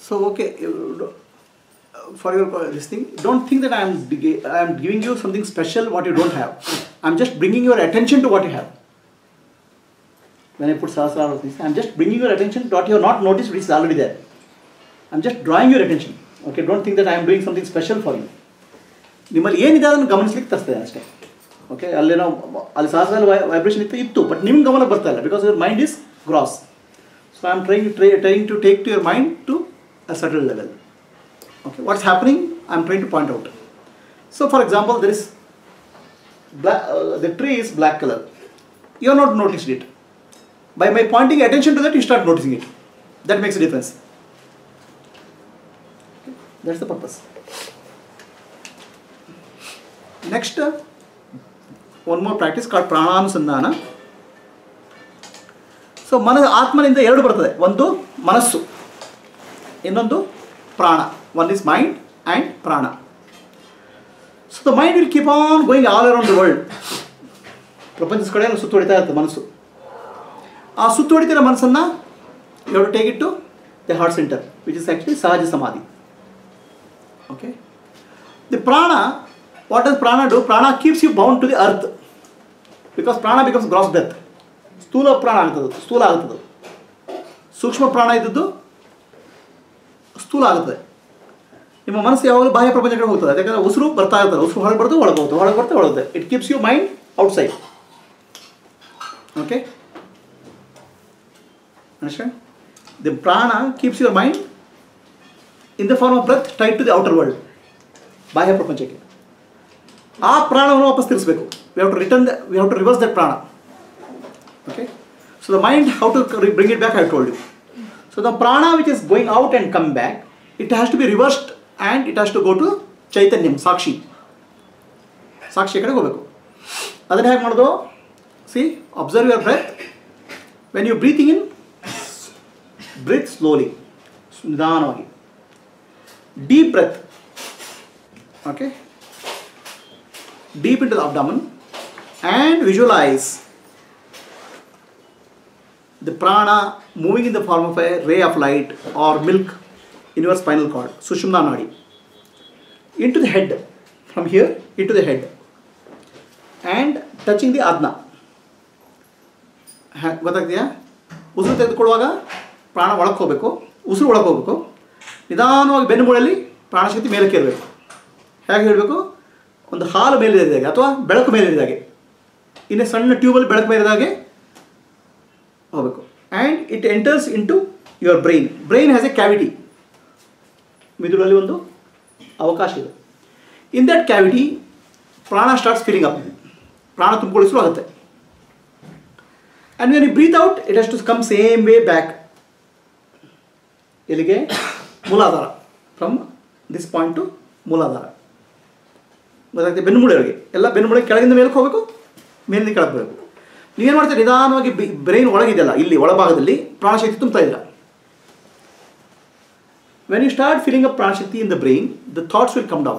So okay, you do- for your uh, this thing, don't think that I am dig- I am giving you something special what you don't have. I'm just bringing your attention to what you have. When I put sahasrara of this, I'm just bringing your attention to what you have not noticed, which is already there. I'm just drawing your attention. Okay, don't think that I am doing something special for you. ನಿಮ್ಮಲ್ಲಿ ಏನಿದೆ ಅದನ್ನು ಗಮನಿಸ್ಲಿಕ್ಕೆ ತರಿಸ್ತೇನೆ ಅಷ್ಟೇ okay ಅಲ್ಲೇನೋ ಅಲ್ಲಿ ಸಹಸ್ರ vibration ಇತ್ತು ಇತ್ತು but ನಿಮ್ಮ ಗಮನ ಬರ್ತಾ ಇಲ್ಲ because your mind is gross so I am trying trying to take to your mind to a subtle level okay what's happening i'm trying to point out so for example there is black, uh, the tree is black color you have not noticed it by my pointing attention to that you start noticing it that makes a difference that's the purpose next uh, one more practice called ಪ್ರಾಣಾನುಸಂಧಾನ so ಮನ ಆತ್ಮನಿಂದ ಎರಡು ಬರ್ತದೆ ಒಂದು ಮನಸ್ಸು ಇನ್ನೊಂದು ಪ್ರಾಣ one is mind and prana so the mind will keep on going all around the world ಪ್ರಪಂಚದ ಕಡೆ ಸುತ್ತುವಡಿತಾ ಇರುತ್ತೆ ಮನಸ್ಸು ಆ ಸುತ್ತುವಡಿತಿರೋ ಮನಸ್ಸನ್ನು you to take it to the heart centre which is actually sahaja samadhi okay the prana what does prana do prana keeps you bound to the earth because prana becomes gross death ಸ್ಥೂಲ ಪ್ರಾಣ ಆಗ್ತದೆ ಸ್ಥೂಲ ಆಗ್ತದೆ ಸೂಕ್ಷ್ಮ ಪ್ರಾಣ ಇದ್ದದ್ದು ಸ್ಥೂಲ ಆಗುತ್ತದೆ ನಿಮ್ಮ ಮನಸ್ಸು ಯಾವಾಗಲೂ ಬಾಹ್ಯ ಪ್ರಪಂಚ ಕಡೆ ಹೋಗ್ತದೆ ಯಾಕಂದರೆ ಉಸಿರು ಬರ್ತಾ ಇರ್ತದೆ ಉಸಿರು ಹೊರಗೆ ಬರ್ತದೆ ಒಳಗೆ ಹೋಗ್ತದೆ ಹೊರಗೆ ಬರ್ತದೆ ಒಳಗೆ it keeps you mind outside okay understand the prana keeps your mind in the form of breath tight to the outer world ಬಾಹ್ಯ ಪ್ರಪಂಚಕ್ಕೆ ಆ ಪ್ರಾಣವನ್ನು ವಾಪಸ್ ತಿರ್ಸ್ಬೇಕು we have to return we have to reverse that prana okay so the mind how to bring it back I told you So the prana which is going out and come back, it has to be reversed and it has to go to ಚೈತನ್ಯಂ ಸಾಕ್ಷಿ ಸಾಕ್ಷಿ ಕಡೆ ಹೋಗಬೇಕು ಅದನ್ನು ಹೇಗೆ ಮಾಡೋದು see observe your breath when you breathing in breathe slowly ನಿಧಾನವಾಗಿ deep breath okay deep into the abdomen and visualize the prana moving in the form of a ray of light or milk in your spinal cord, Sushumna Nadi, into the head, from here into the head, and touching the adna. ಹ್ಯಾ- ಗೊತ್ತಾಗ್ತೀಯಾ ಉಸಿರು ತೆಗೆದುಕೊಳ್ಳುವಾಗ ಪ್ರಾಣ ಒಳಗೆ ಹೋಗಬೇಕು ಉಸಿರು ಒಳಗೆ ಹೋಗಬೇಕು ನಿಧಾನವಾಗಿ ಬೆನ್ನುಮೂಳಲ್ಲಿ ಪ್ರಾಣಶಕ್ತಿ ಮೇಲಕ್ಕೆ ಇರಬೇಕು ಹೇಗೆ ಹೇಳಬೇಕು ಒಂದು ಹಾಲು ಮೇಲಿದ್ದಾಗೆ ಅಥವಾ ಬೆಳಕು ಮೇಲಿದ್ದಾಗೆ ಇನ್ನೇ ಸಣ್ಣ ಟ್ಯೂಬಲ್ಲಿ ಬೆಳಕು ಮೇಲಿದಾಗೆ ಹೋಗಬೇಕು and it enters into your brain brain has a cavity ಮಿದುಳಲ್ಲಿ ಒಂದು ಅವಕಾಶ ಇದೆ in that cavity prana starts filling up ಪ್ರಾಣ ತುಂಬಿಕೊಳ್ಳಿಸಲು ಆಗುತ್ತೆ and when you breathe out it has to come same way back ಎಲ್ಲಿಗೆ Muladhara from this point to Muladhara ಗೊತ್ತಾಗ್ತದೆ ಬೆನ್ನುಮೂಳೆವರೆಗೆ ಎಲ್ಲ ಬೆನ್ನುಮೂಳೆ ಕೆಳಗಿಂದ ಮೇಲಕ್ಕೆ ಹೋಗಬೇಕು ಮೇಲಿಂದ ಕೆಳಗೆ ಬರಬೇಕು ನೀವೇನು ಮಾಡ್ತೀರಿ ನಿಧಾನವಾಗಿ ಬ್ರೈನ್ ಒಳಗಿದೆಯಲ್ಲ ಇಲ್ಲಿ ಒಳಭಾಗದಲ್ಲಿ ಪ್ರಾಣಶಕ್ತಿ ತುಂಬ್ತಾ ಇದ್ದೀರಾ when you start filling up pranashakti in the brain the thoughts will come down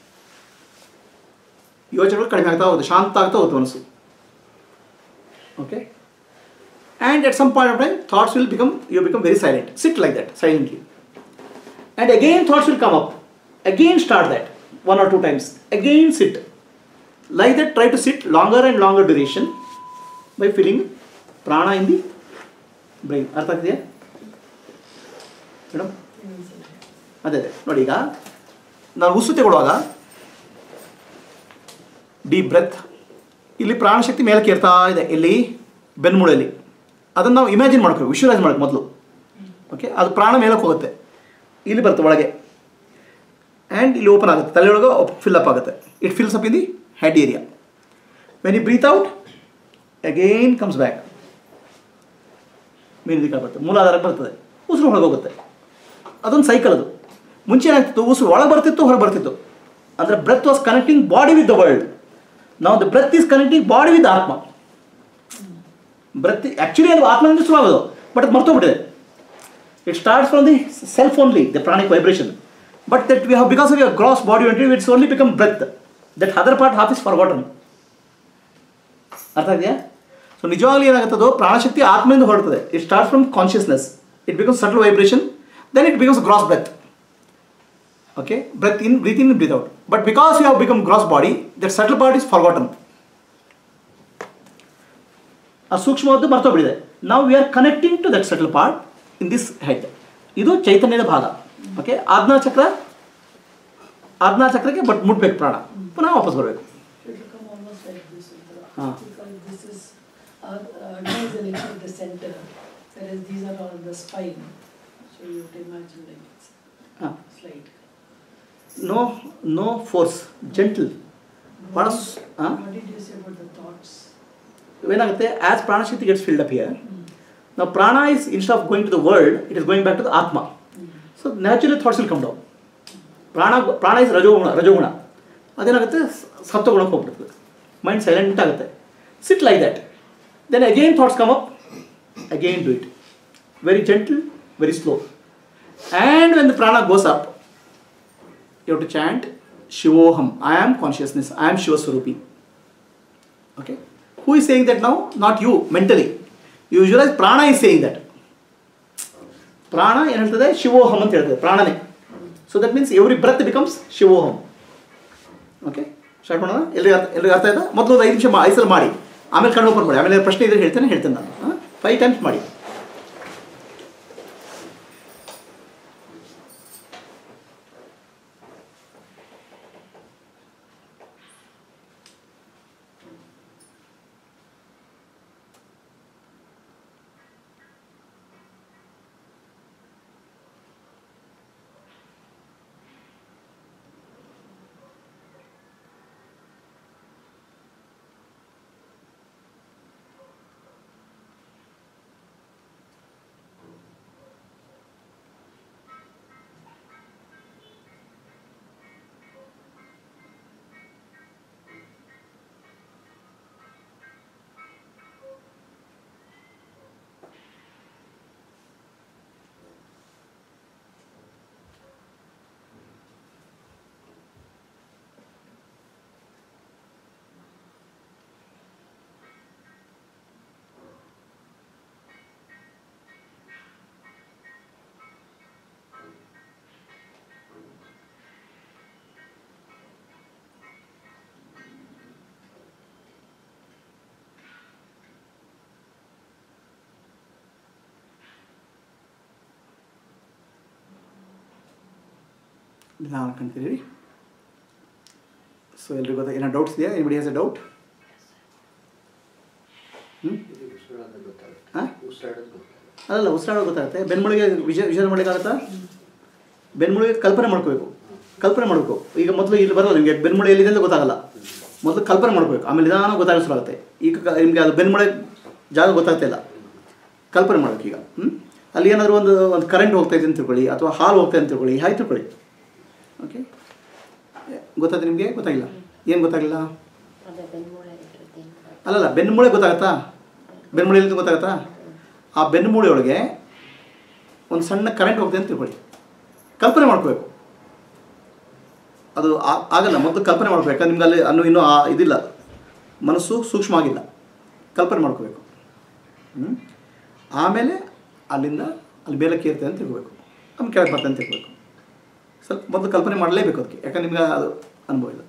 ಯೋಚನೆಗಳು ಕಡಿಮೆ ಆಗ್ತಾ ಹೋಗುತ್ತೆ ಶಾಂತ ಆಗ್ತಾ ಹೋಗುತ್ತೆ ಮನಸ್ಸು okay and at some point of time thoughts will become you become very silent sit like that silently and again thoughts will come up again start that one or two times again sit like that try to sit longer and longer duration by feeling prana in the brain ಅರ್ಥ ಆಗ್ತಿದೆಯಾ madam ಅದೇ ಅದೇ ನೋಡಿ ಈಗ ನಾನು ಉಸಿರು ತಗೊಳ್ಳುವಾಗ deep breath ಇಲ್ಲಿ ಪ್ರಾಣಶಕ್ತಿ ಮೇಲಕ್ಕೆ ಏರ್ತಾ ಇದೆ ಇಲ್ಲಿ ಬೆನ್ಮೂಳೆಯಲ್ಲಿ ಅದನ್ನು ನಾವು ಇಮ್ಯಾಜಿನ್ ಮಾಡ್ಬೇಕು ವಿಶ್ವಲೈಸ್ ಮಾಡಬೇಕು ಮೊದಲು ಓಕೆ ಅದು ಪ್ರಾಣ ಮೇಲಕ್ಕೆ ಹೋಗುತ್ತೆ ಇಲ್ಲಿ ಬರುತ್ತೆ ಒಳಗೆ ಆ್ಯಂಡ್ ಇಲ್ಲಿ ಓಪನ್ ಆಗುತ್ತೆ ತಲೆಯೊಳಗೆ ಫಿಲ್ ಅಪ್ ಆಗುತ್ತೆ it fills up in the head area when you breathe out again comes back ಮೇಲಿನ ಬರ್ತದೆ ಮೂಲಾಧಾರಕ್ಕೆ ಬರ್ತದೆ ಉಸಿರು ಹೊರಗೆ ಹೋಗುತ್ತೆ ಅದೊಂದು ಸೈಕಲ್ ಅದು ಮುಂಚೆ ಏನಾಗ್ತಿತ್ತು ಉಸಿರು ಒಳಗೆ ಬರ್ತಿತ್ತು ಹೊರಗೆ ಬರ್ತಿತ್ತು ಅಂದರೆ breath was connecting body with the world ನಾವು the breath is connecting body with atma breath actually ಅದು ಆತ್ಮದಿಂದ ಶುರು ಆಗೋದು ಬಟ್ ಅದು ಮರ್ತೋಗ್ಬಿಟ್ಟಿದೆ it starts from the self only the pranic vibration but that we have because of your gross body entry it's only become breath that other part half is for water ಅರ್ಥ ಇದೆಯಾ so ನಿಜವಾಗ್ಲೂ ಏನಾಗುತ್ತದೋ ಪ್ರಾಣಶಕ್ತಿ ಆತ್ಮದಿಂದ ಹೊರಡ್ತದೆ it start from consciousness it become subtle vibration then it becomes gross breath. Okay, breath in, breathe in, breathe out. But because you have become gross body, that subtle part is forgotten. ಆ ಸೂಕ್ಷ್ಮವಾದ್ದು ಮರ್ತೋಗ್ಬಿಟ್ಟಿದೆ ನಾವು we are connecting to that subtle part in this head ಇದು ಚೈತನ್ಯದ ಭಾಗ okay ಆಜ್ಞಾ ಚಕ್ರ ಆಜ್ಞಾ ಚಕ್ರಕ್ಕೆ ಬಟ್ ಮುಟ್ಬೇಕು ಪ್ರಾಣ ಪುನಃ ವಾಪಸ್ ಬರಬೇಕು It will come almost like this. Indra. Ah. Because this is, uh, uh, is a little bit the center, whereas these are all the spine. So you have to imagine like it's ಹಾಂ slide. No no force gentle ಭಾಳ ಸ್- ಆ? What did you say about the thoughts? ಏನಾಗುತ್ತೆ as pranashakti gets filled up here ನಾವು prana is instead of going to the world it is going back to the atma so naturally thoughts will come down prana prana is ರಜೋಗುಣ ರಜೋಗುಣ ಅದೇನಾಗುತ್ತೆ ಸ- ಸತ್ವಗುಣಕ್ಕೆ ಹೋಗ್ಬಿಡ್ತದೆ mind silent ಆಗುತ್ತೆ sit like that then again thoughts come up again do it very gentle very slow and when the prana goes up you have to chant Shivoham I am consciousness I am ಶಿವಸ್ವರೂಪಿ Okay? Who is saying that now? Not you, mentally. You visualize prana is saying that. ಪ್ರಾಣ ಏನು ಹೇಳ್ತದೆ ಶಿವೋಹಂ ಅಂತ ಹೇಳ್ತದೆ ಪ್ರಾಣನೇ so that means every breath becomes Shivoham okay start ಮಾಡೋಣ ಎಲ್ರಿಗೂ ಅರ್ಥ ಎಲ್ರಿಗೂ ಅರ್ಥ ಆಯ್ತಾ ಮೊದಲು ಒಂದು ಐದು ನಿಮಿಷ ಮಾ- ಐದು ಸಲ ಮಾಡಿ ಆಮೇಲೆ ಕಣ್ಣು ಓಪನ್ ಮಾಡಿ ಆಮೇಲೆ ಪ್ರಶ್ನೆ ಇದ್ರೆ ಹೇಳ್ತೇನೆ ಹೇಳ್ತೇನೆ ನಾನು ಫೈವ್ ಟೈಮ್ಸ್ ಮಾಡಿ ನಿಧಾನ ಕಾಣ್ತೀರಿ ಸೊ ಎಲ್ರಿಗೂ ಗೊತ್ತಾ ಏನೋ ಡೌಟ್ಸ್ ಇದೆಯಾ ಎನಿಬಡಿ ಹ್ಯಾಸ್ ಎ ಡೌಟ್ ಹ್ಞೂ ಇದು ಉಸಿರಾಡೋದು ಗೊತ್ತಾಗುತ್ತೆ ಹಾ? ಉಸಿರಾಡೋದು ಗೊತ್ತಾಗುತ್ತೆ ಅಲ್ಲಲ್ಲ ಉಸಿರಾಡೋದು ಗೊತ್ತಾಗುತ್ತೆ ಬೆನ್ಮುಳಿಗೆ ವಿಷಯ ವಿಚಾರ ಮಾಡಲಿಕ್ಕಾಗತ್ತಾ ಬೆನ್ಮುಳಿಗೆ ಕಲ್ಪನೆ ಮಾಡ್ಕೋಬೇಕು ಕಲ್ಪನೆ ಮಾಡಬೇಕು ಈಗ ಮೊದಲು ಇಲ್ಲಿ ಬರಲ್ಲ ನಿಮಗೆ ಬೆನ್ಮುಳೆ ಎಲ್ಲಿದೆ ಅಂತ ಗೊತ್ತಾಗಲ್ಲ ಮೊದಲು ಕಲ್ಪನೆ ಮಾಡ್ಕೋಬೇಕು ಆಮೇಲೆ ನಿಧಾನ ಗೊತ್ತಾಗಿಸಲಾಗುತ್ತೆ ಈಗ ಕ- ನಿಮಗೆ ಅದು ಬೆನ್ಮುಳೆ ಜಾಗ ಗೊತ್ತಾಗ್ತಾ ಇಲ್ಲ ಕಲ್ಪನೆ ಮಾಡ್ಬೇಕು ಈಗ ಹ್ಞೂ ಅಲ್ಲಿ ಏನಾದರೂ ಒಂದು ಒಂದು ಕರೆಂಟ್ ಹೋಗ್ತಾ ಇದೆ ಅಂತ ತಿಳ್ಕೊಳ್ಳಿ ಅಥವಾ ಹಾಲು ಹೋಗ್ತಾ ಇದೆ ಅಂತ ತಿಳ್ಕೊಳ್ಳಿ ಹಾಗೆ ತಿಳ್ಕೊಳ್ಳಿ ಓಕೆ ಗೊತ್ತಾಯ್ತು ನಿಮಗೆ ಗೊತ್ತಾಗಿಲ್ಲ ಏನು ಗೊತ್ತಾಗಿಲ್ಲ ಅದೇ ಬೆನ್ಮೂಳೆ ಇರುತ್ತೆ ಅಲ್ಲಲ್ಲ ಬೆನ್ನುಮೂಳೆ ಗೊತ್ತಾಗತ್ತಾ ಬೆನ್ನುಮೂಳೆ ಎಲ್ಲಿದೆ ಗೊತ್ತಾಗತ್ತಾ ಆ ಬೆನ್ನುಮೂಳೆ ಒಳಗೆ ಒಂದು ಸಣ್ಣ ಕರೆಂಟ್ ಹೋಗ್ತದೆ ಅಂತ ತಿಳ್ಕೊಳ್ಳಿ ಕಲ್ಪನೆ ಮಾಡ್ಕೋಬೇಕು ಅದು ಆ- ಆಗಲ್ಲ ಮೊದಲು ಕಲ್ಪನೆ ಮಾಡ್ಬೇಕು ಯಾಕಂದ್ರೆ ನಿಮ್ಗೆ ಅಲ್ಲಿ ಅನ್ನೋ ಇನ್ನೂ ಆ ಇದಿಲ್ಲ ಮನಸ್ಸು ಸೂಕ್ಷ್ಮ ಆಗಿಲ್ಲ ಕಲ್ಪನೆ ಮಾಡ್ಕೋಬೇಕು ಹ್ಞೂ ಆಮೇಲೆ ಅಲ್ಲಿಂದ ಅಲ್ಲಿ ಮೇಲಕ್ಕೆ ಏರ್ತದೆ ಅಂತ ತಿಳ್ಕೊಬೇಕು ಆಮೇಲೆ ಕೆಳಗೆ ಬರ್ತದೆ ಅಂತ ತಿಳ್ಕೊಬೇಕು ಸ್ವಲ್ಪ ಮೊದಲು ಕಲ್ಪನೆ ಮಾಡಲೇಬೇಕು ಅದಕ್ಕೆ ಯಾಕಂದ್ರೆ ನಿಮ್ಗೆ ಅದು ಅನುಭವ ಇಲ್ಲ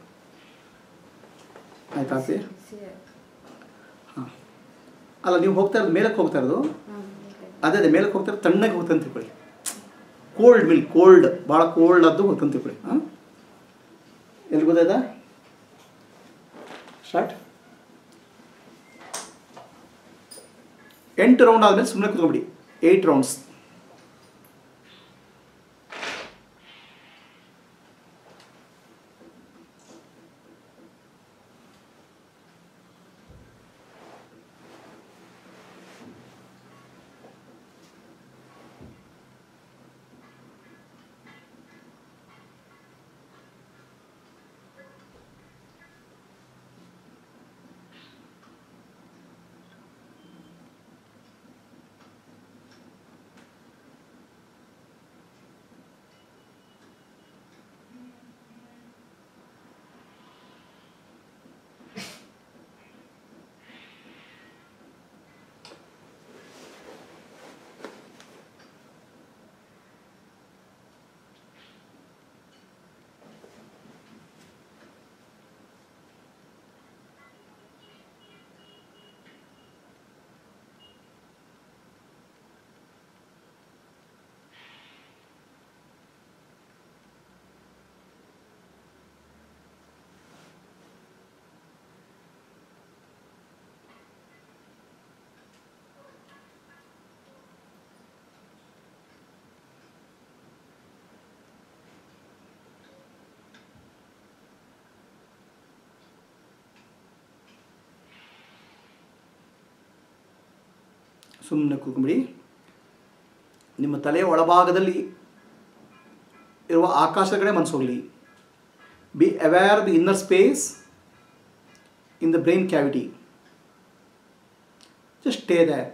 ಆಯ್ತಾ ಆರ್ತಿ ಹಾಂ ಅಲ್ಲ ನೀವು ಹೋಗ್ತಾ ಇರೋದು ಮೇಲಕ್ಕೆ ಹೋಗ್ತಾ ಇರೋದು ಅದೇ ಅದೇ ಮೇಲಕ್ಕೆ ಹೋಗ್ತಾ ಇರೋದು ತಣ್ಣಗೆ ಹೋಗ್ತಂತ ತಿಳ್ಕೊಳ್ಳಿ ಕೋಲ್ಡ್ ಮಿಲ್ಕ್ ಕೋಲ್ಡ್ ಭಾಳ ಕೋಲ್ಡ್ ಆದ್ದು ಹೋಗ್ತಂತ ತಿಳ್ಕೊಳ್ಳಿ ಹಾಂ ಎಲ್ಲಿ ಗೊತ್ತಾಯ್ತಾ ಸ್ಟಾರ್ಟ್ ಎಂಟು ರೌಂಡ್ ಆದಮೇಲೆ ಸುಮ್ಮನೆ ಕುತ್ಕೊಂಬಿಡಿ ಏಯ್ಟ್ ರೌಂಡ್ಸ್ ಸುಮ್ಮನೆ ಕೂತ್ಕೊಂಬಿಡಿ ನಿಮ್ಮ ತಲೆಯ ಒಳಭಾಗದಲ್ಲಿ ಇರುವ ಆಕಾಶದ ಕಡೆ ಮನಸ್ಸು ಹೋಗಲಿ be aware the inner space in the brain cavity just stay that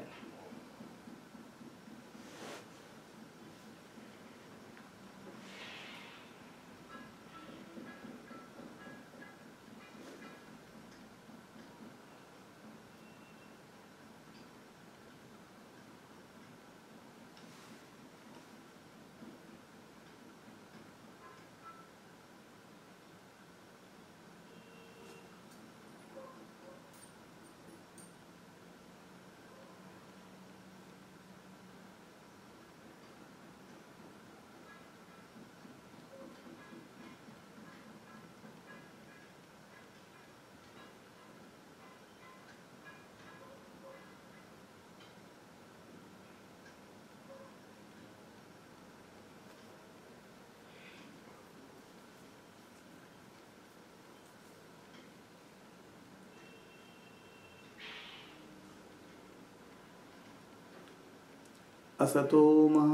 असतो मा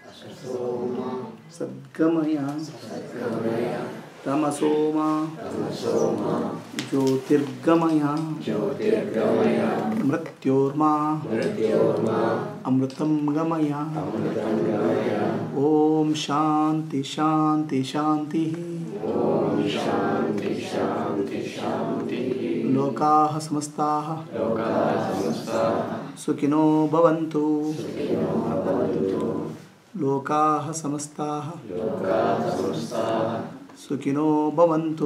सद्गमय तमसो मा ज्योतिर्गमय मृत्योर्मा अमृतं गमय ॐ शान्ति शान्ति शान्तिः लोकाः समस्ताः सुखिनो भवन्तु लोकाः समस्ताः सुखिनो भवन्तु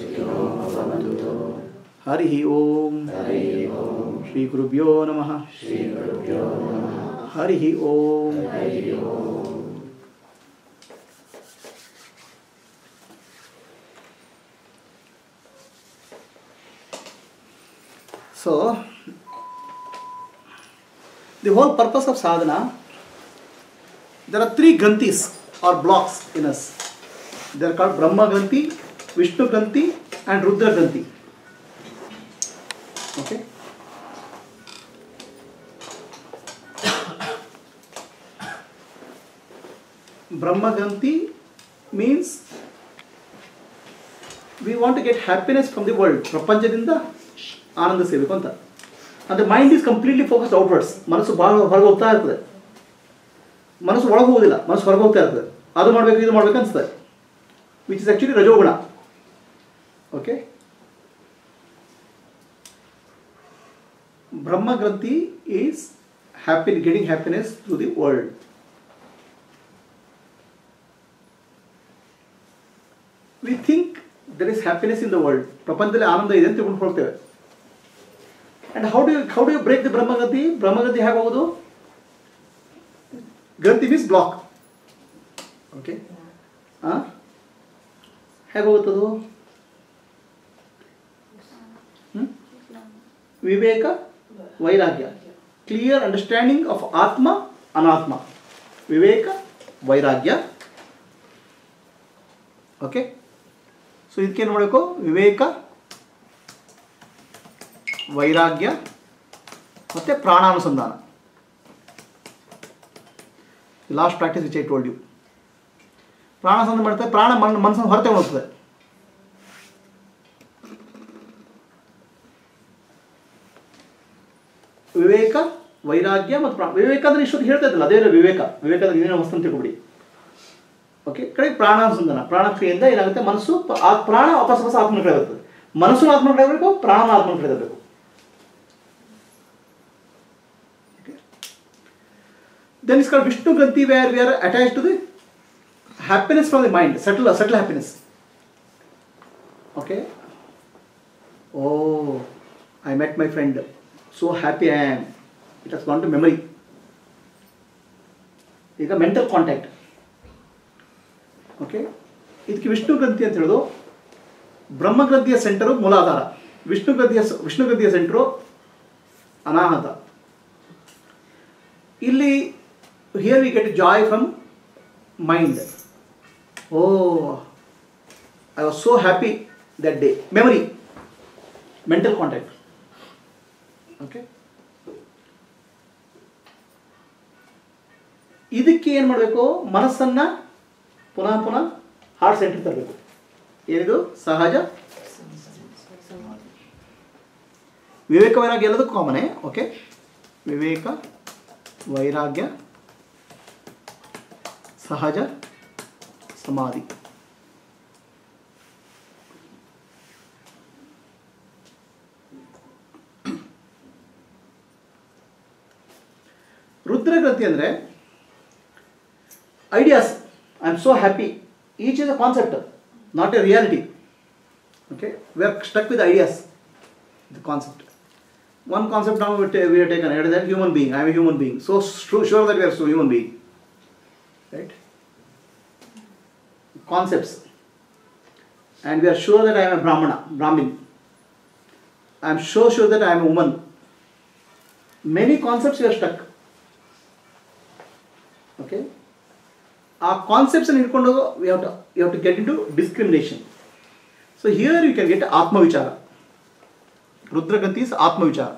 हरिः ॐ श्रीगुरुभ्यो नमः हरिः ॐ So, the whole purpose of sadhana, there are three granthis or blocks in us. They are called Brahma Granthi, Vishnu Granthi, and Rudra Granthi. Okay? Brahma Granthi means we want to get happiness from the world. ಪ್ರಪಂಚದಿಂದ ಆನಂದ ಸಿಗಬೇಕು ಅಂತ ಅಂದರೆ mind is completely focused outwards ಮನಸ್ಸು ಭಾಳ ಹೊರಗೆ ಹೋಗ್ತಾ ಇರ್ತದೆ ಮನಸ್ಸು ಒಳಗೆ ಹೋಗೋದಿಲ್ಲ ಮನಸ್ಸು ಹೊರಗೆ ಹೋಗ್ತಾ ಇರ್ತದೆ ಅದು ಮಾಡಬೇಕು ಇದು ಮಾಡಬೇಕು ಅನಿಸ್ತದೆ which is actually rajoguna okay Brahma granthi is happy getting happiness to the world we think there is happiness in the world ಪ್ರಪಂಚದಲ್ಲಿ ಆನಂದ ಇದೆ ಅಂತ ತಿಳ್ಕೊಂಡು ಹೋಗ್ತೇವೆ and how do how do you break the ಬ್ರಹ್ಮಗತಿ ಬ್ರಹ್ಮಗತಿ ಹೇಗೆ ಹೋಗೋದು ಗಂತಿ ಮೀನ್ಸ್ ಬ್ಲಾಕ್ ಓಕೆ ಹಾಂ ಹೇಗೆ ಹೋಗುತ್ತದು ಹ್ಮ್? ವಿವೇಕ ವೈರಾಗ್ಯ ಕ್ಲಿಯರ್ ಅಂಡರ್ಸ್ಟ್ಯಾಂಡಿಂಗ್ ಆಫ್ ಆತ್ಮ ಅನಾತ್ಮ ವಿವೇಕ ವೈರಾಗ್ಯ ಓಕೆ ಸೊ ಇದಕ್ಕೇನು ಮಾಡಬೇಕು ವಿವೇಕ ವೈರಾಗ್ಯ ಮತ್ತು ಪ್ರಾಣಾನುಸಂಧಾನ last practice which I told you ಪ್ರಾಣಾನುಸಂಧಾನ ಮಾಡ್ತಾರೆ ಪ್ರಾಣ ಮನ್ ಮನಸ್ಸನ್ನು ಹೊರತೆ ಹೋಗ್ತದೆ ವಿವೇಕ ವೈರಾಗ್ಯ ಮತ್ತು ಪ್ರಾಣ ವಿವೇಕ ಅಂದ್ರೆ ಇಷ್ಟೊತ್ತು ಹೇಳ್ತಾ ಇದ್ದಲ್ಲ ಅದೇ ವಿವೇಕ ವಿವೇಕ ಅಂದ್ರೆ ಏನೇನೋ ವಸ್ತು ಅಂತ ತಿಳ್ಕೊಬಿಡಿ ಓಕೆ ಕಡೆ ಪ್ರಾಣಾನುಸಂಧಾನ ಪ್ರಾಣಕ್ರಿಯೆಯಿಂದ ಏನಾಗುತ್ತೆ ಮನಸ್ಸು ಪ- ಆ ಪ್ರಾಣ ವಾಪಸ್ ವಾಪಸ್ ಆತ್ಮನ ಕಡೆ ಬರ್ತದೆ ಮನಸ್ಸು ಆತ್ಮನ ಕಡೆ ಬರಬೇಕು ಪ್ರಾಣ ಆತ್ಮನ ಕಡೆ ಬರಬೇಕು then it's called Vishnu Granthi where we are attached to the happiness from the mind, subtle, subtle happiness. Okay? Oh, I met my friend. So happy I am. It has gone to memory. ಈಗ mental contact okay ಇದಕ್ಕೆ ವಿಷ್ಣು ಗ್ರಂಥಿ ಅಂತ ಹೇಳೋದು ಬ್ರಹ್ಮಗ್ರಂಥಿಯ centre Muladhara Vishnu ಗ್ರಂಥಿಯ ವಿಷ್ಣು ಗ್ರಂಥಿಯ centre Anahata ಇಲ್ಲಿ here we get joy from mind oh I was so happy that day memory mental contact okay ಇದಕ್ಕೆ ಏನು ಮಾಡಬೇಕು ಮನಸ್ಸನ್ನು ಪುನಃ ಪುನಃ ಹಾರ್ಟ್ ಸೆಂಟರ್ ತರಬೇಕು ಏನಿದು ಸಹಜ ವಿವೇಕ ವೈರಾಗ್ಯ ಎಲ್ಲದಕ್ಕೂ ಕಾಮನೆ ಓಕೆ ವಿವೇಕ ವೈರಾಗ್ಯ ಸಹಜ ಸಮಾಧಿ ರುದ್ರಗ್ರಂಥಿ ಅಂದರೆ ideas I am so happy each is a concept not a reality okay we are stuck with ideas the concept one concept now we, ta- we are taken that human being i am a human being so su- sure that we are so human being right concepts and we are sure that i am a brahmana brahmin i am so sure that i am a woman many concepts we are stuck okay ಆ ಕಾನ್ಸೆಪ್ಟ್ಸನ್ನು ಹಿಡ್ಕೊಂಡು we have to you have to get into discrimination so here you can get ಆತ್ಮವಿಚಾರ ರುದ್ರಗಂತಿ is ಆತ್ಮವಿಚಾರ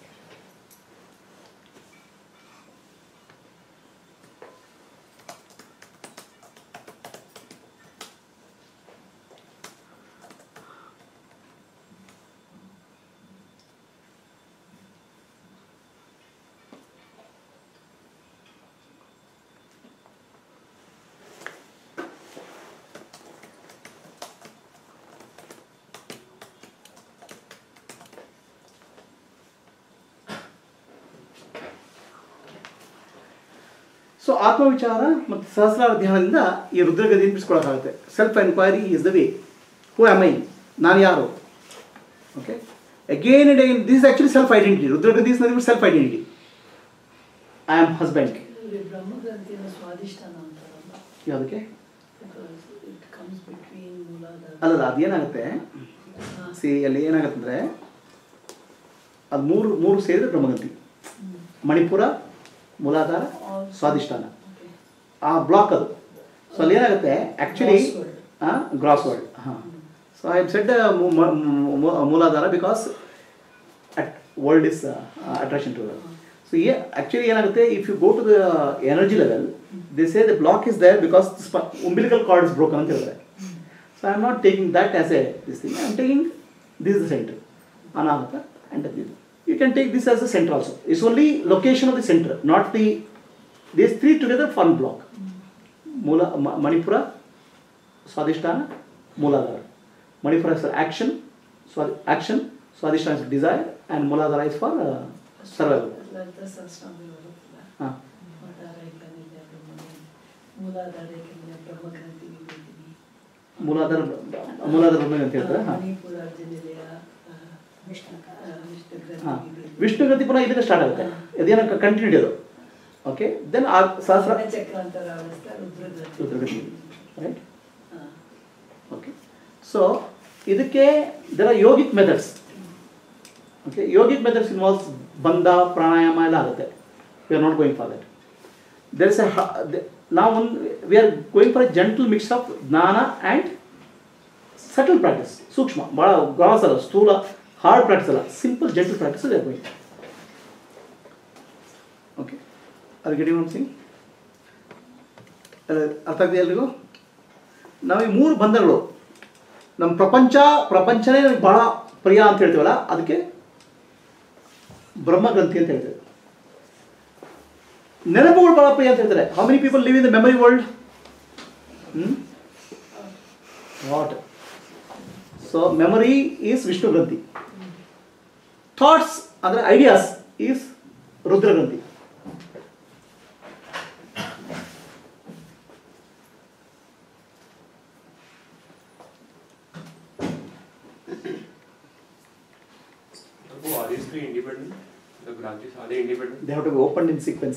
so ಆತ್ಮವಿಚಾರ ಮತ್ತು ಸಹಸ್ರಾರ ಧ್ಯಾನದಿಂದ ಈ ರುದ್ರಗತಿಯನ್ನು ಬಿಡಿಸ್ಕೊಳ್ಳೋಕ್ಕಾಗುತ್ತೆ self enquiry is the way who am I ನಾನು ಯಾರು okay again and again this actually self identity ರುದ್ರಗತಿ ಇಸ್ ನದಿ self identity I am husband ಇಲ್ಲಿ ಬ್ರಹ್ಮಗ್ರಂಥಿನ ಸ್ವಾದಿಷ್ಠಾನ ಅಂತಾರಲ್ಲ ಯಾವುದಕ್ಕೆ because it comes between Muladhara ಅಲ್ಲಲ್ಲ ಅದೇನಾಗುತ್ತೆ ಹಾ. ಸಿ ಅಲ್ಲಿ ಏನಾಗುತ್ತೆ ಅಂದರೆ ಅದು ಮೂರು ಮೂರು ಸೇರಿದ್ರೆ ಬ್ರಹ್ಮಗಂತಿ ಹ್ಮ್. Manipura Muladhara All- Svadhishthana Okay. ಆ ಬ್ಲಾಕ್ ಅದು ಸೊ ಅಲ್ಲಿ ಏನಾಗುತ್ತೆ actually Gross word. Gross word ಹಾಂ so I said Muladhara because at world is attraction to so uh actually ಏನಾಗುತ್ತೆ if you go to the energy level this a the block is there because umbilical cord is broken ಅಂತ ಹೇಳ್ತಾರೆ so I am not taking that as a this thing I am taking this the centre Anahata and this you can take this as a centre also it's only location of the centre not the this three together form block ಮೂಲ ಮ- Manipura Svadhishthana Muladhara Manipura is for action ಸ್ವಾದಿ action Svadhishthana is desire and Muladhara is for survival Lalita ಸಹಸ್ರನಾಮದಲ್ಲಿ ಬರುತ್ತಲ್ಲ ಹಾಂ ಮಠಾರ ಏಕನಿರ್ಯ ಬ್ರಹ್ಮಗ್ರಂಥಿ ಮೂಲಾಧಾರ ಏಕನಿರ್ಯ ಬ್ರಹ್ಮಗ್ರಂಥಿ ವಿಭೂತಿನಿ ಮೂಲಾಧಾರ ಮೂಲಾಧಾರ ಬ್ರಹ್ಮ ಅಂತ ಹೇಳ್ತಾರೆ ಹಾಂ ಮಣಿಪುರ ಅರ್ಜುನಿಲಯ ವಿಷ್ಣು ವಿಷ್ಣು ಹಾಂ ಗ್ರಂಥಿ ವಿಭೂತಿ. ವಿಷ್ಣು ಗತಿ ಪುನಃ ಇಲ್ಲಿಂದ ಸ್ಟಾರ್ಟ್ ಆಗುತ್ತೆ ಇದೇನೋ ಕಂಟಿನ್ಯೂಟಿ ಅದು ಓಕೆ ದೆನ್ ಆ ಸಹಸ್ರ ಚಕ್ರಾಂತರ ಅವಸ್ಥೆ ರುದ್ರಗ್ರಂಥಿ ರುದ್ರಗತಿ ರೈಟ್ ಹಾ. ಓಕೆ ಸೊ ಇದಕ್ಕೆ there are yogic methods okay yogic methods involves bandha pranayama ಎಲ್ಲ ಆಗುತ್ತೆ we are not going for that there is a ನಾವು ಒಂದು we are going for a gentle mix of jnana and subtle practice ಸೂಕ್ಷ್ಮ ಭಾಳ gross ಅಲ್ಲ ಸ್ಥೂಲ hard practice ಅಲ್ಲ simple gentle practice we are going okay ಅದು ಗೆಟಿಂಗ್ ಒನ್ ಸಿಂಗ್ ಅರ್ಥ ಆಗ್ತದೆ ಎಲ್ರಿಗೂ ನಾವು ಈ ಮೂರು ಬಂಧಗಳು ನಮ್ಮ ಪ್ರಪಂಚ ಪ್ರಪಂಚನೇ ನಮ್ಗೆ ಭಾಳ ಪ್ರಿಯ ಅಂತ ಹೇಳ್ತೀವಲ್ಲ ಅದಕ್ಕೆ ಬ್ರಹ್ಮಗ್ರಂಥಿ ಅಂತ ಹೇಳ್ತೇವೆ ನೆನಪುಗಳು ಭಾಳ ಪ್ರಿಯ ಅಂತ ಹೇಳ್ತಾರೆ how many people live in the memory world what so memory is Vishnu granthi thoughts ಅಂದರೆ ಐಡಿಯಾಸ್ ಈಸ್ ರುದ್ರ ಗ್ರಂಥಿ So are these three independent? The Granthis, are they independent? They have to be open in sequence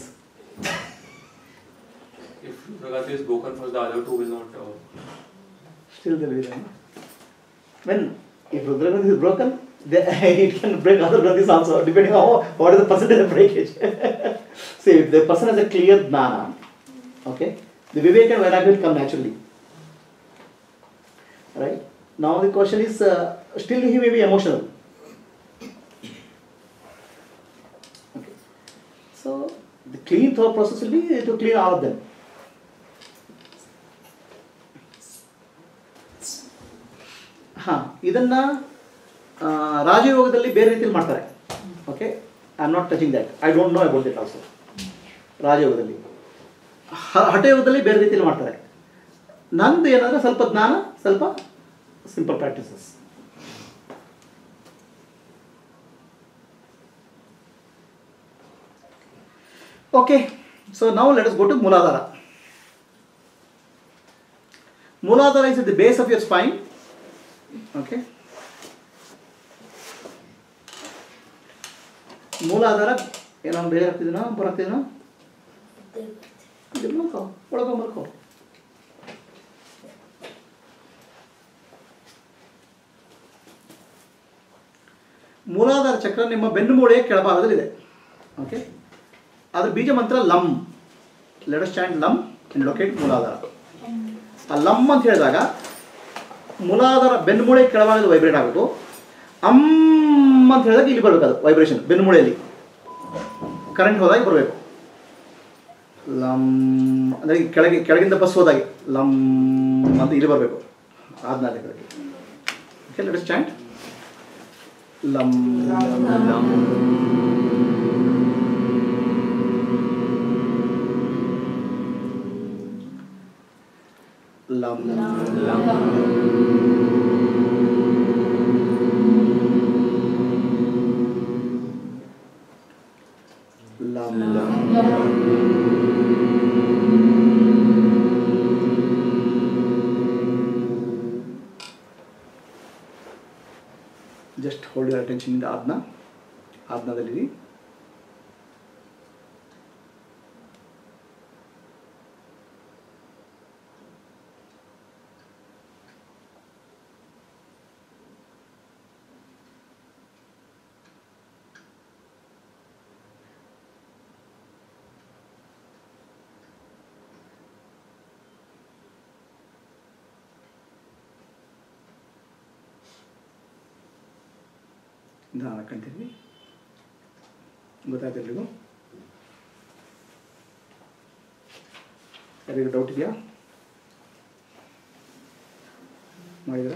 If the Granthi is broken first, the other two will not. Uh, Still there is When if Rudra Granthi is broken, then it can break other Granthis also, depending on how, what is the percentage of breakage. See, if the person has a clear jnana, okay, the Vivek and Vairagya will come naturally. Right? Now the question is, uh, still he may be emotional. Okay. So, clean thought process will be to clean all of them. ಹಾಂ ಇದನ್ನು ರಾಜಯೋಗದಲ್ಲಿ ಬೇರೆ ರೀತಿಯಲ್ಲಿ ಮಾಡ್ತಾರೆ okay I am not touching that I don't know about that also ರಾಜಯೋಗದಲ್ಲಿ ಹ- ಹಠಯೋಗದಲ್ಲಿ ಬೇರೆ ರೀತಿಯಲ್ಲಿ ಮಾಡ್ತಾರೆ ನಂದು ಏನಂದ್ರೆ ಸ್ವಲ್ಪ ಜ್ಞಾನ ಸ್ವಲ್ಪ ಸಿಂಪಲ್ ಪ್ರಾಕ್ಟೀಸಸ್ ಓಕೆ ಸೊ ನಾವು let us go to Muladhara Muladhara is at the base of your spine okay Muladhara ಏನೋ ಬೇರೆ ಆಗ್ತಿದ್ದೀನೋ ಬರಾಗ್ತಿದ್ದೀನೋ ಇದು ಮಲ್ಕೋ ಒಳಗೆ ಮಲ್ಕೋ ಮೂಲಾಧಾರ ಚಕ್ರ ನಿಮ್ಮ ಬೆನ್ನುಮೂಳೆಯ ಕೆಳಭಾಗದಲ್ಲಿದೆ ಓಕೆ ಅದ್ರ ಬೀಜ ಮಂತ್ರ ಲಮ್ let stand lam and locate Muladhara ಆ ಲಮ್ ಅಂತ ಹೇಳಿದಾಗ ಮೂಲಾಧಾರ ಬೆನ್ನುಮೂಳೆ ಕೆಳಭಾಗದ ವೈಬ್ರೇಟ್ ಆಗಬೇಕು ಅಮ್ ಅಂತ ಹೇಳಿದಾಗ ಇಲ್ಲಿ ಬರಬೇಕು ಅದು ವೈಬ್ರೇಷನ್ ಬೆನ್ನುಮೂಳೆಯಲ್ಲಿ ಕರೆಂಟ್ ಹೋದಾಗ ಬರಬೇಕು ಲಮ್ ಅಂದರೆ ಕೆಳಗೆ ಕೆಳಗಿಂದ ಬಸ್ ಹೋದಾಗೆ ಲಮ್ ಅಂತ ಇಲ್ಲಿ ಬರಬೇಕು ಆದ್ಮೇಲೆ ಕೆಳಗೆ okay let stand lam lam lam lam just hold your attention ಇಂದ ಆದ್ನ ಆದ್ನದಲ್ಲಿ ನಿಧಾನ ಕಂಟಿನ್ಯೂ ಗೊತ್ತಾಯ್ತು ಎಲ್ರಿಗೂ ಯಾರಿಗೂ ಡೌಟ್ ಇದೆಯಾ ಮಾಡಿದ್ರ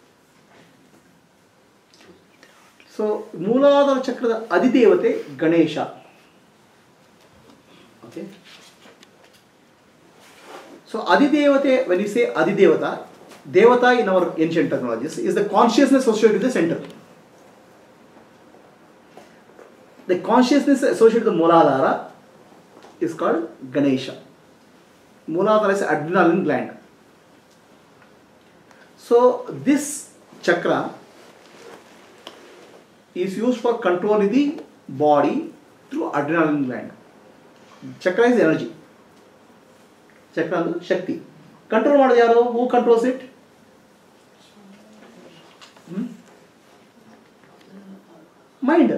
ಸೊ ಮೂಲಾಧಾರ ಚಕ್ರದ ಅಧಿದೇವತೆ ಗಣೇಶ ಓಕೆ ಸೊ ಅಧಿದೇವತೆ ವೆನ್ ಯು ಸೇ ಅಧಿದೇವತಾ ದೇವತಾ in our ancient technologies is the consciousness associated with the centre the consciousness associated with the Mooladhara is called Ganesha. Mooladhara is adrenaline gland. So this chakra is used for controlling the body through adrenaline gland. Chakra is energy. ಚಕ್ರ ಅಂದ್ರೆ ಶಕ್ತಿ control ಮಾಡೋದು ಯಾರು who controls it mind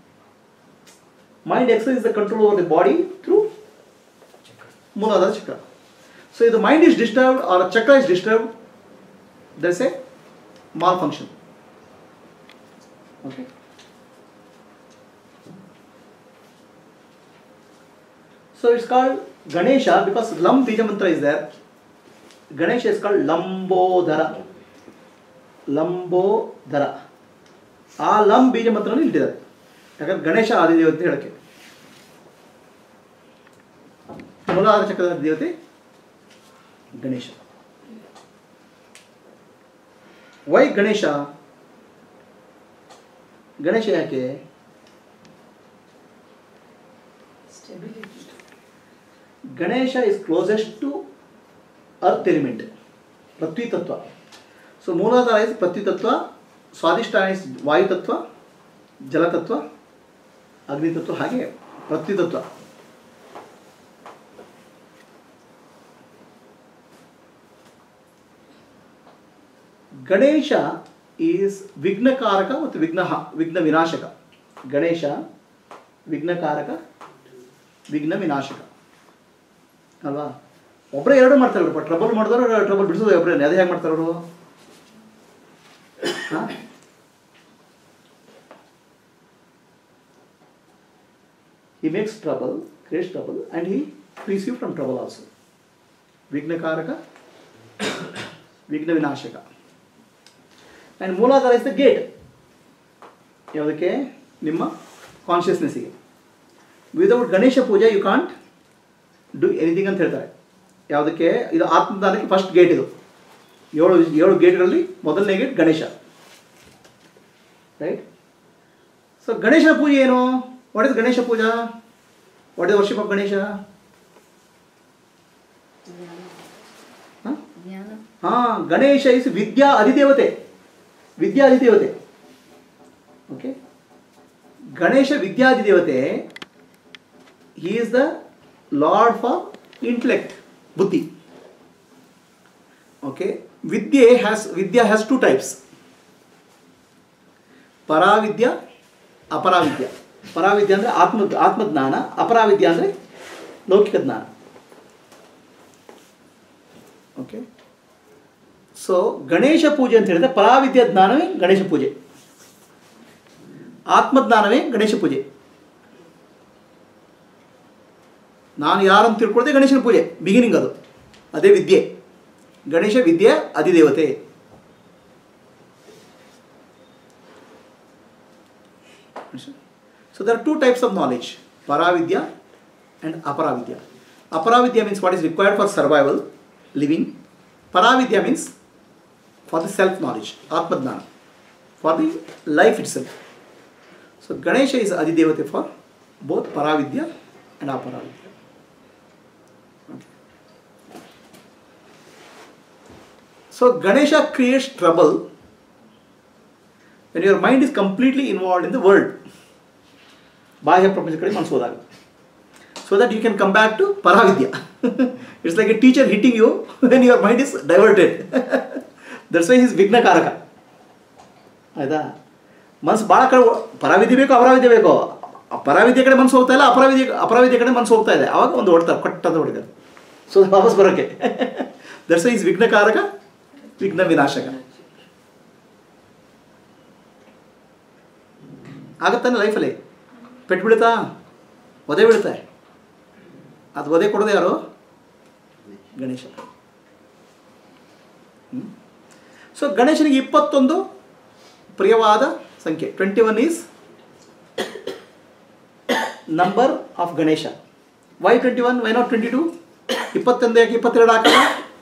mind exercises the control over the body through Muladhara chakra. So if the mind is disturbed or a chakra is disturbed, there's a malfunction. Okay. So it's called Ganesha because Lam Bija Mantra is there. Ganesha is called Lambodhara. Lambodhara. ಆ ಲಂ ಬೀಜ ಮಂತ್ರನ ಇಟ್ಟಿದ್ದಾರೆ ಯಾಕಂದ್ರೆ ಗಣೇಶ ಆದಿದೇವ ಅಂತ ಹೇಳಕ್ಕೆ ಮೂಲಾಧಾರ ಚಕ್ರದ ದೇವತೆ Ganesha Y Ganesha Ganesha ಯಾಕೆ Stability. Ganesha is closest to earth element ಪೃಥ್ವಿ ತತ್ವ ಸೊ ಮೂಲಾಧಾರ ಇಸ್ ಪೃಥ್ವಿ ತತ್ವ ಸ್ವಾದಿಷ್ಟಾನ ಇಸ್ ವಾಯುತತ್ವ ಜಲತತ್ವ ಅಗ್ನಿತತ್ವ ಹಾಗೆ ಪೃಥ್ವಿ ತತ್ವ ಗಣೇಶ ಈಸ್ ವಿಘ್ನಕಾರಕ ಮತ್ತು ವಿಘ್ನ ವಿಘ್ನ ವಿನಾಶಕ ಗಣೇಶ ವಿಘ್ನಕಾರಕ ವಿಘ್ನ ವಿನಾಶಕ ಅಲ್ವಾ ಒಬ್ಬರೇ ಎರಡು ಮಾಡ್ತಾರೆ ಬಿಡಪ್ಪ ಟ್ರಬಲ್ ಮಾಡಿದವರು ಟ್ರಬಲ್ ಬಿಡಿಸೋದು ಒಬ್ಬರೇ ಅದೇ ಹೇಗೆ ಮಾಡ್ತಾರೆ ಅವರು ಹಾಂ he makes trouble, creates trouble, and he frees you from trouble also. Vignakaraka, Vigna Vinashaka. And Mooladhara is the gate. ಯಾವುದಕ್ಕೆ ನಿಮ್ಮ ಕಾನ್ಷಿಯಸ್ನೆಸ್ಸಿಗೆ ವಿದೌಟ್ ಗಣೇಶ ಪೂಜೆ ಯು ಕಾಂಟ್ ಡೂ ಎನಿಥಿಂಗ್ ಅಂತ ಹೇಳ್ತಾರೆ ಯಾವುದಕ್ಕೆ ಇದು ಆತ್ಮದಾನಕ್ಕೆ ಫಸ್ಟ್ ಗೇಟ್ ಇದು ಏಳು ಏಳು ಗೇಟ್ಗಳಲ್ಲಿ ಮೊದಲನೇ gate Ganesha right so Ganesha ಪೂಜೆ ಏನು what is Ganesha puja what is worship of Ganesha ಹಾಂ ಜ್ಞಾನ ಹಾಂ ಗಣೇಶ ಇಸ್ ವಿದ್ಯಾ ಅಧಿದೇವತೆ ವಿದ್ಯಾ ಅಧಿದೇವತೆ ಓಕೆ ಗಣೇಶ ವಿದ್ಯಾಧಿದೇವತೆ he is the lord for intellect ಬುದ್ಧಿ ಓಕೆ ವಿದ್ಯೆ ಹ್ಯಾಸ್ ವಿದ್ಯಾ ಹ್ಯಾಸ್ ಟೂ ಟೈಪ್ಸ್ ಪರಾವಿದ್ಯ ಅಪರಾವಿದ್ಯ ಪರಾವಿದ್ಯ ಅಂದರೆ ಆತ್ಮ ಆತ್ಮಜ್ಞಾನ ಅಪರಾವಿದ್ಯ ಅಂದರೆ ಲೌಕಿಕ ಜ್ಞಾನ ಓಕೆ ಸೊ ಗಣೇಶ ಪೂಜೆ ಅಂತ ಹೇಳಿದ್ರೆ ಪರಾವಿದ್ಯ ಜ್ಞಾನವೇ ಗಣೇಶ ಪೂಜೆ ಆತ್ಮಜ್ಞಾನವೇ ಗಣೇಶ ಪೂಜೆ ನಾನು ಯಾರಂತ ತಿಳ್ಕೊಳ್ಳದೆ ಗಣೇಶನ ಪೂಜೆ ಬಿಗಿನಿಂಗ್ ಅದು ಅದೇ ವಿದ್ಯೆ ಗಣೇಶ ವಿದ್ಯೆ ಅಧಿದೇವತೆ so there are two types of knowledge ಪರಾವಿದ್ಯ ಆ್ಯಂಡ್ ಅಪರಾವಿದ್ಯ ಅಪರಾವಿದ್ಯ means what is required for survival living ಪರಾವಿದ್ಯ means for the self knowledge ಆತ್ಮಜ್ಞಾನ for the life itself so Ganesha is ಅಧಿದೇವತೆ ಫಾರ್ ಬೋತ್ ಪರಾವಿದ್ಯ ಆ್ಯಂಡ್ ಅಪರಾವಿದ್ಯ so Ganesha creates trouble when your mind is completely involve in the world ಬಾಹ್ಯ ಪ್ರಪಂಚ ಕಡೆ ಮನಸ್ಸು ಹೋದಾಗ so that you can come back to ಪರಾವಿದ್ಯ it's like a teacher hitting you when your mind is diverted that's why his ವಿಘ್ನಕಾರಕ ಆಯ್ತಾ ಮನಸ್ಸು ಭಾಳ ಕಡೆ ಪರಾವಿದ್ಯೆ ಬೇಕು ಅಪರಾವಿದ್ಯೆ ಬೇಕು ಆ ಪರಾವಿದ್ಯೆ ಕಡೆ ಮನಸ್ಸು ಹೋಗ್ತಾ ಇಲ್ಲ ಅಪರಾವಿದ್ಯೆ ಅಪರಾವಿದ್ಯೆ ಕಡೆ ಮನಸ್ಸು ಹೋಗ್ತಾ ಇದೆ ಅವಾಗ ಒಂದು ಹೊಡ್ತಾರೆ ಕಟ್ ಅಂತ ಹೊಡಿತಾರೆ ಸೊ ವಾಪಸ್ ಬರೋಕ್ಕೆ ದಟ್ಸ್ ವೈ ಇಸ್ ವಿಘ್ನಕಾರಕ ವಿಘ್ನ ವಿನಾಶಕ ಆಗತ್ತಾನೆ ಲೈಫಲ್ಲಿ ಪೆಟ್ಟು ಬೀಳುತ್ತಾ ಒದೆ ಬೀಳುತ್ತೆ ಅದು ಒದೆ ಕೊಡೋದು ಯಾರು ಗಣೇಶ ಸೊ ಗಣೇಶನಿಗೆ ಇಪ್ಪತ್ತೊಂದು ಪ್ರಿಯವಾದ ಸಂಖ್ಯೆ twenty one is number of Ganesha why twenty one why not twenty two ಇಪ್ಪತ್ತೊಂದು ಯಾಕೆ ಇಪ್ಪತ್ತೆರಡು ಹಾಕಲ್ಲ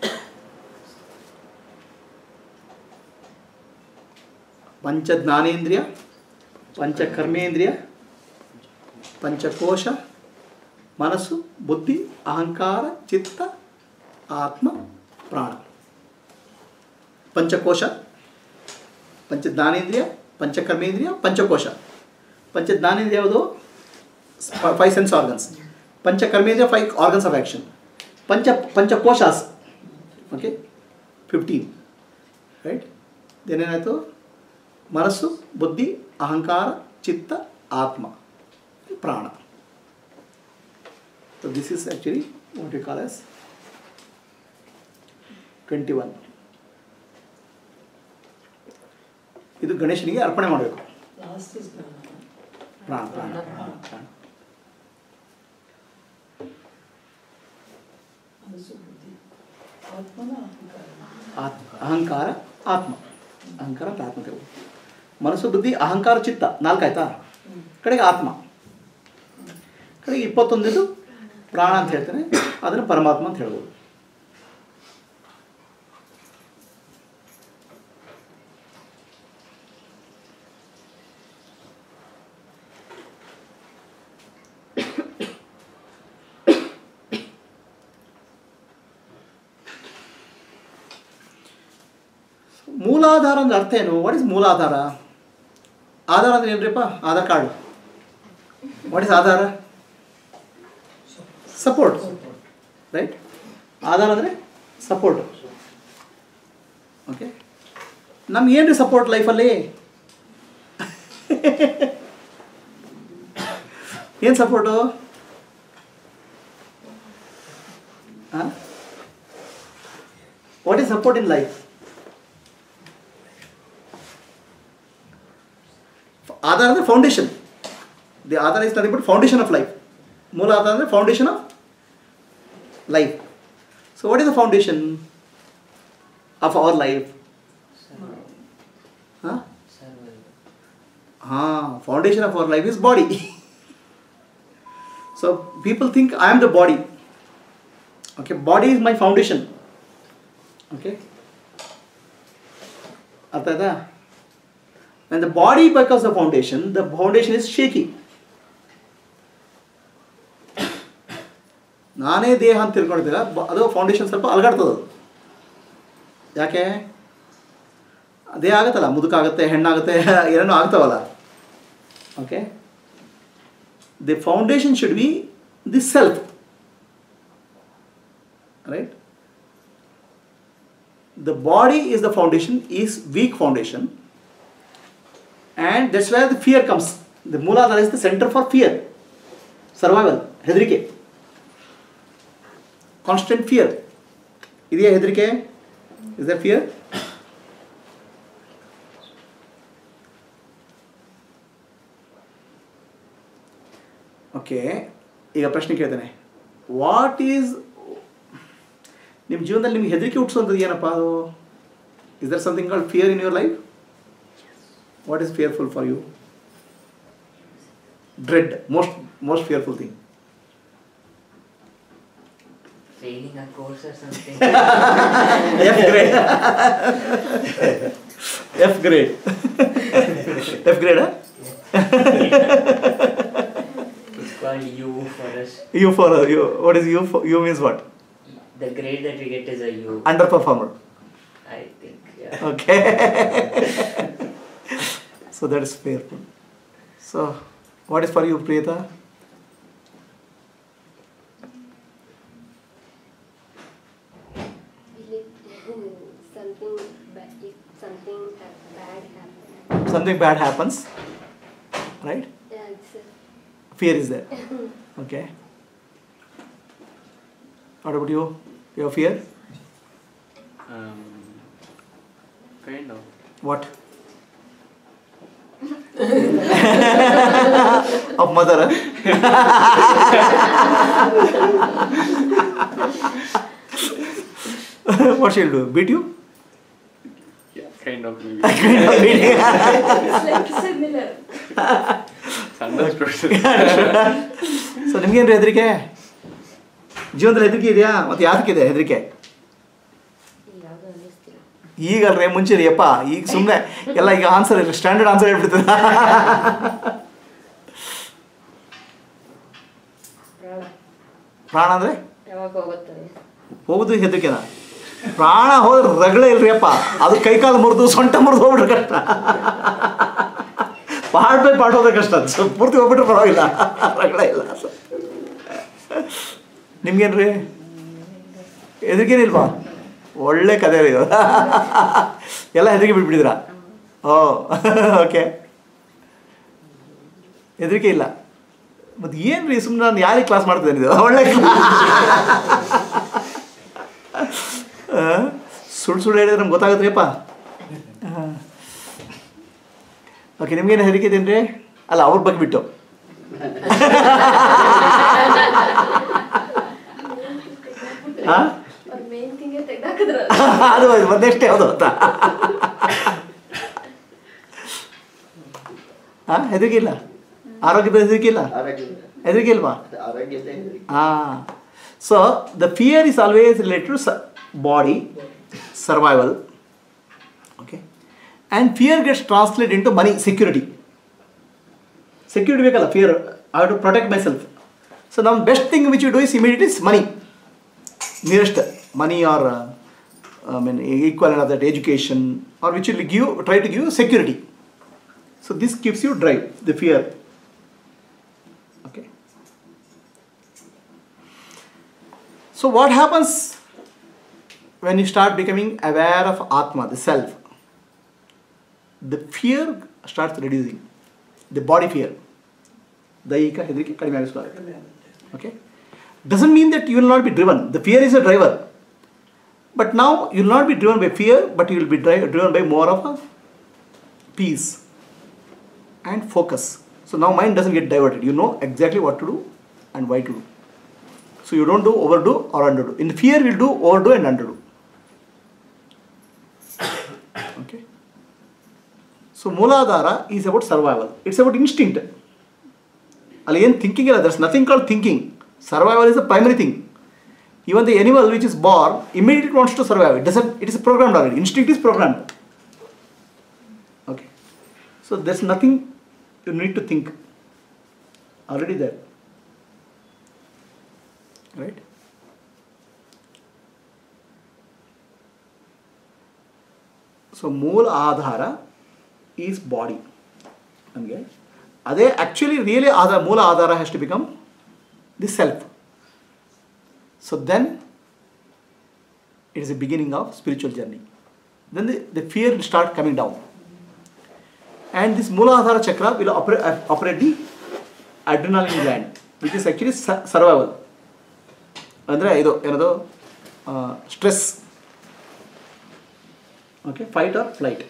ಪಂಚ ಜ್ಞಾನೇಂದ್ರಿಯ ಪಂಚ ಕರ್ಮೇಂದ್ರಿಯ ಪಂಚಕೋಶ ಮನಸ್ಸು ಬುದ್ಧಿ ಅಹಂಕಾರ ಚಿತ್ತ ಆತ್ಮ ಪ್ರಾಣ ಪಂಚಕೋಶ ಪಂಚ ಜ್ಞಾನೇಂದ್ರಿಯ ಪಂಚಕರ್ಮೇಂದ್ರಿಯ ಪಂಚಕೋಶ ಪಂಚ ಜ್ಞಾನೇಂದ್ರಿಯ ಯಾವುದು ಫೈವ್ ಸೆನ್ಸ್ ಆರ್ಗನ್ಸ್ ಪಂಚಕರ್ಮೇಂದ್ರಿಯ ಫೈವ್ ಆರ್ಗನ್ಸ್ ಆಫ್ ಆ್ಯಕ್ಷನ್ ಪಂಚ ಪಂಚಕೋಶಾಸ್ ಓಕೆ ಫಿಫ್ಟೀನ್ ರೈಟ್ ಏನೇನಾಯಿತು ಮನಸ್ಸು ಬುದ್ಧಿ ಅಹಂಕಾರ ಚಿತ್ತ ಆತ್ಮ ಪ್ರಾಣ so this is actually what you call as twenty one ಇದು ಗಣೇಶನಿಗೆ ಅರ್ಪಣೆ ಮಾಡಬೇಕು ಲಾಸ್ಟ್ ಇಸ್ ಜ್ಞಾನ ಪ್ರಾಣ ಪ್ರಾಣ ಪ್ರಾಣ ಮನಸ್ಸು ಬುದ್ಧಿ ಆತ್ಮನ ಅಹಂಕಾರ ಆತ್ಮ ಅಹಂಕಾರ ಆತ್ಮ ಅಹಂಕಾರ ಅಂತ ಆತ್ಮ ತಗೋ ಮನಸ್ಸು ಬುದ್ಧಿ ಅಹಂಕಾರ ಚಿತ್ತ ನಾಲ್ಕಾಯ್ತಾ ಕಡೆಗೆ ಆತ್ಮ ಕಡೆಗೆ ಇಪ್ಪತ್ತೊಂದಿದು ಪ್ರಾಣ ಅಂತ ಹೇಳ್ತಾನೆ ಅದನ್ನು ಪರಮಾತ್ಮ ಅಂತ ಹೇಳ್ಬೋದು ಮೂಲಾಧಾರ ಅಂದ್ರೆ ಅರ್ಥ ಏನು ವಾಟ್ ಇಸ್ ಮೂಲಾಧಾರ ಆಧಾರ ಅಂದ್ರೆ ಏನ್ರಿಪ್ಪ ಆಧಾರ್ ಕಾರ್ಡ್ ವಾಟ್ ಇಸ್ ಆಧಾರ ಸಪೋರ್ಟ್ ರೈಟ್ ಆಧಾರ ಅಂದರೆ ಸಪೋರ್ಟ್ ಓಕೆ ನಮ್ಗೆ ಏನು ರೀ ಸಪೋರ್ಟ್ ಲೈಫಲ್ಲಿ ಏನು ಸಪೋರ್ಟು ಹಾಂ what is support in life ಆಧಾರ ಅಂದರೆ ಫೌಂಡೇಶನ್ ದಿ ಆಧಾರ is nothing but foundation of life Muladhara ಅಂದರೆ foundation of life so what is the foundation of our life ಹಾಂ ಹಾಂ foundation of our life is body so people think I am the body okay body is my foundation okay ಅರ್ಥ ಆಯ್ತಾ and the body becomes the foundation the foundation is shaky ನಾನೇ ದೇಹ ಅಂತ ತಿಳ್ಕೊಂಡಿದ್ದೀರ ಬ- ಅದು foundation ಸ್ವಲ್ಪ ಅಲಗಾಡ್ತದೆ ಅದು ಯಾಕೆ ದೇಹ ಆಗುತ್ತಲ್ಲ ಮುದುಕಾಗುತ್ತೆ ಹೆಣ್ಣಾಗುತ್ತೆ ಏನೇನೋ ಆಗ್ತಾವಲ್ಲ okay the foundation should be the self right the body is the foundation is weak foundation and that's where the fear comes the mooladhara is the center for fear survival ಹೆದರಿಕೆ ಕಾನ್ಸ್ಟೆಂಟ್ ಫಿಯರ್ ಇದೆಯಾ ಹೆದರಿಕೆ is the fear okay ಈಗ ಪ್ರಶ್ನೆ ಕೇಳ್ತೇನೆ what is ನಿಮ್ಮ ಜೀವನದಲ್ಲಿ ನಿಮ್ಗೆ ಹೆದರಿಕೆ ಹುಟ್ಟಿಸುವಂಥದ್ದು ಏನಪ್ಪ ಅದು is there something called fear in your life what is fearful for you dread most most fearful thing Failing a course or something. F grade F grade F grade it's called U for us. U for U what is U U means what The grade that we get is a U. Underperformer I think. Yeah. Okay. so that is fearful. So, what is for you, Priyata? Believe something bad, if something ha- bad happens. Something bad happens, right? Yeah, it's a, Fear is there. Okay. What about you? Your fear? Um, kind of. What? of mother. huh? what she'll do? Beat you? Yeah, kind of maybe. kind of beating. It's like similar. Understood. So ನಿಮ್ಗೇನ್ರಿ ಹೆದರಿಕೆ ಜೀವನದಲ್ಲಿ ಹೆದರಿಕೆ ಇದೆಯಾ ಮತ್ತೆ ಯಾತಕ್ಕಿದೆ ಹೆದರಿಕೆ ಯಾವುದು ಅನ್ನಿಸ್ತಿಲ್ಲ ಈಗಲ್ರಿ ಮುಂಚೆ ರೀ ಅಪ್ಪ ಈಗ ಸುಮ್ಮನೆ ಎಲ್ಲ ಈಗ ಆನ್ಸರ್ ಸ್ಟ್ಯಾಂಡರ್ಡ್ ಆನ್ಸರ್ ಹೇಳ್ಬಿಡ್ತದೆ ಪ್ರಾಣ ಪ್ರಾಣ ಅಂದರೆ ಯಾವಾಗ ಹೋಗುತ್ತದೆ ಹೋಗುದು ಹೆದರಿಕೆನ ಪ್ರಾಣ ಹೋದ್ರೆ ರಗಳೆ ಇಲ್ರಿ ಅಪ್ಪ ಅದು ಕೈಕಾಲು ಮುರಿದು ಸೊಂಟ ಮುರಿದು ಹೋಗ್ಬಿಟ್ರೆ ಕಷ್ಟ ಪಾಡ್ ಬೈ ಪಾಡ್ ಹೋದ್ರೆ ಕಷ್ಟ ಅದು ಸ್ವಲ್ಪ ಪೂರ್ತಿ ಹೋಗ್ಬಿಟ್ರೆ ಪರವಾಗಿಲ್ಲ ರಗಳೆ ಇಲ್ಲ ನಿಮ್ಗೇನ್ರಿ ಹೆದರಿಕೆನಿಲ್ವಾ ಒಳ್ಳೆ ಕತೆ ರೀ ಇದು ಎಲ್ಲ ಹೆದರಿಕೆ ಬಿಟ್ಬಿಟ್ಟಿದ್ದೀರಾ ಓ ಓಕೆ ಹೆದರಿಕೆ ಇಲ್ಲ ಮತ್ತು ಏನು ರೀ ಸುಮ್ಮನೆ ನಾನು ಯಾರಿಗೆ ಕ್ಲಾಸ್ ಮಾಡ್ತಿದ್ದೇನೆ ಇದು ಒಳ್ಳೆ ಸುಳ್ಳು ಸುಳ್ಳು ಹೇಳಿದ್ರೆ ನಮ್ಗೆ ಗೊತ್ತಾಗುತ್ತೆ ಓಕೆ ನಿಮ್ಗೇನು ಹೆದರಿಕೆ ಇದೇನ್ರಿ ಅಲ್ಲ ಅವ್ರ ಬಗ್ಗೆ ಬಿಟ್ಟು ಹಾಂ ಅವ್ರ ಮೇನ್ ಥಿಂಗೇ ತೆಗ್ದಾಕಿದ್ರ ಅದು ಒಂದಷ್ಟೇ ಯಾವುದು ಅಂತ ಹಾಂ ಹೆದರಿಕೆ ಇಲ್ಲ ಆರೋಗ್ಯದ ಹೆದರಿಕೆ ಇಲ್ಲ ಆರೋಗ್ಯ ಹೆದರಿಕೆ ಇಲ್ವಾ ಆರೋಗ್ಯದ ಹೆದರಿಕೆ. Ah, so the fear is always related to su- body, survival. Okay, and fear gets translated into money, security. Security ಬೇಕಲ್ಲ fear. I have to protect myself. So now best thing which you do is immediately is money. Nearest money or uh, I mean equivalent of that education or which will give try to give you security. So this gives you drive, the fear. Okay. So what happens when you start becoming aware of Atma, the self? The fear starts reducing. The body fear. ದೈಹಿಕ ಹೆದರಿಕೆ ಕಡಿಮೆ ಆಗಿಸ್ಕೊಳ್ಳುತ್ತೆ okay doesn't mean that you will not be driven the fear is a driver but ನಾವು you will not be driven by fear but you will be dry driven by more of a peace and focus. So now mind doesn't get diverted. You know exactly what to do and why to do. So you don't do overdo or underdo. In fear, we'll do overdo and underdo. Okay. So Mooladhara is about survival. It's about instinct. ಅಲ್ಲಿ ಏನು thinking ಇಲ್ಲ there's nothing called thinking survival is the primary thing even the animal which is born immediate wants to survive it doesn't it is programmed already instinct is programmed okay so there's nothing you need to think already there right so Muladhara is body ನಮಗೆ ಅದೇ actually really ಆಧಾರ Muladhara has to become the self so then it is a beginning of spiritual journey. Then the, the fear will start coming down. And this Mooladhara chakra will operate, uh, operate the adrenaline gland, which is actually su- survival. ಅಂದರೆ ಇದು ಏನದು stress okay fight or flight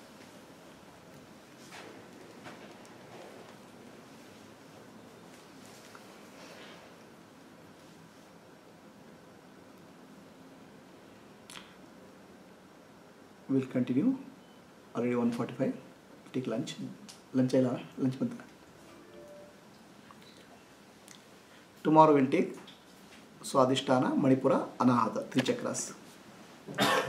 will continue already one forty five take lunch lunch ಇಲ್ಲ lunch ಬಂತ tomorrow will take Swadhisthana Manipura Anahata three chakras